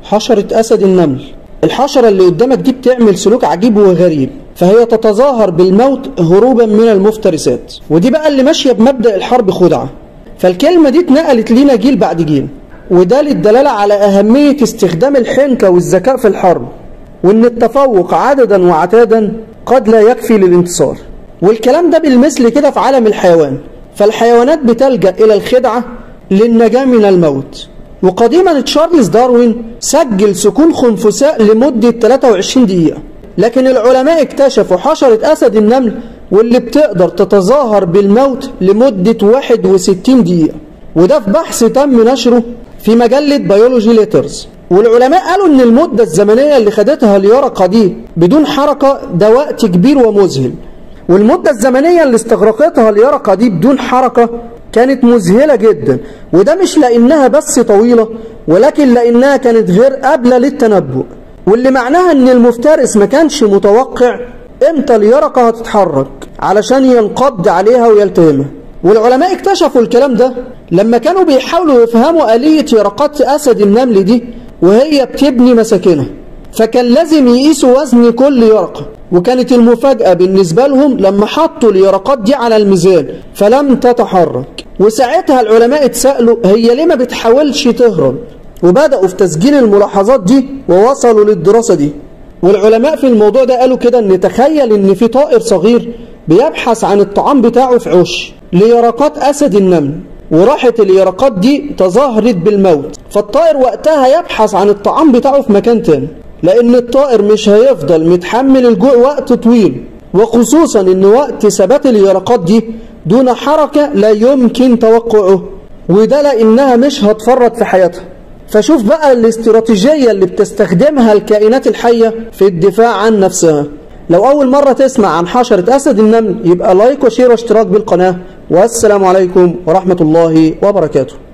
حشرة أسد النمل الحشرة اللي قدامك دي بتعمل سلوك عجيب وغريب فهي تتظاهر بالموت هروبا من المفترسات ودي بقى اللي ماشية بمبدأ الحرب خدعة فالكلمة دي اتنقلت لينا جيل بعد جيل وده للدلالة على أهمية استخدام الحنكة والذكاء في الحرب وإن التفوق عددا وعتادا قد لا يكفي للانتصار والكلام ده بالمثل كده في عالم الحيوان فالحيوانات بتلجأ إلى الخدعة للنجاة من الموت وقديما تشارلز داروين سجل سكون خنفساء لمدة 23 دقيقة لكن العلماء اكتشفوا حشرة أسد النمل واللي بتقدر تتظاهر بالموت لمدة 61 دقيقة وده في بحث تم نشره في مجلة بيولوجي ليترز والعلماء قالوا ان المدة الزمنية اللي خدتها اليرقة دي بدون حركة ده وقت كبير ومذهل والمدة الزمنية اللي استغرقتها اليرقة دي بدون حركة كانت مذهلة جدا وده مش لأنها بس طويلة ولكن لأنها كانت غير قابلة للتنبؤ واللي معناها ان المفترس ما كانش متوقع امتى اليرقة هتتحرك علشان ينقض عليها ويلتهمها والعلماء اكتشفوا الكلام ده لما كانوا بيحاولوا يفهموا آلية يرقات أسد النمل دي وهي بتبني مساكنها فكان لازم يقيسوا وزن كل يرقة وكانت المفاجأة بالنسبة لهم لما حطوا اليرقات دي على الميزان فلم تتحرك وساعتها العلماء اتسألوا هي ليه ما بتحاولش تهرب وبدأوا في تسجيل الملاحظات دي ووصلوا للدراسة دي والعلماء في الموضوع ده قالوا كده ان تخيل ان في طائر صغير بيبحث عن الطعام بتاعه في عش ليرقات أسد النمل وراحت اليرقات دي تظاهرت بالموت فالطائر وقتها يبحث عن الطعام بتاعه في مكان تاني لأن الطائر مش هيفضل متحمل الجوع وقت طويل وخصوصا ان وقت ثبات اليرقات دي دون حركة لا يمكن توقعه وده لأنها مش هتفرط في حياتها فشوف بقى الاستراتيجية اللي بتستخدمها الكائنات الحية في الدفاع عن نفسها لو أول مرة تسمع عن حشرة أسد النمل يبقى لايك وشير واشتراك بالقناة والسلام عليكم ورحمة الله وبركاته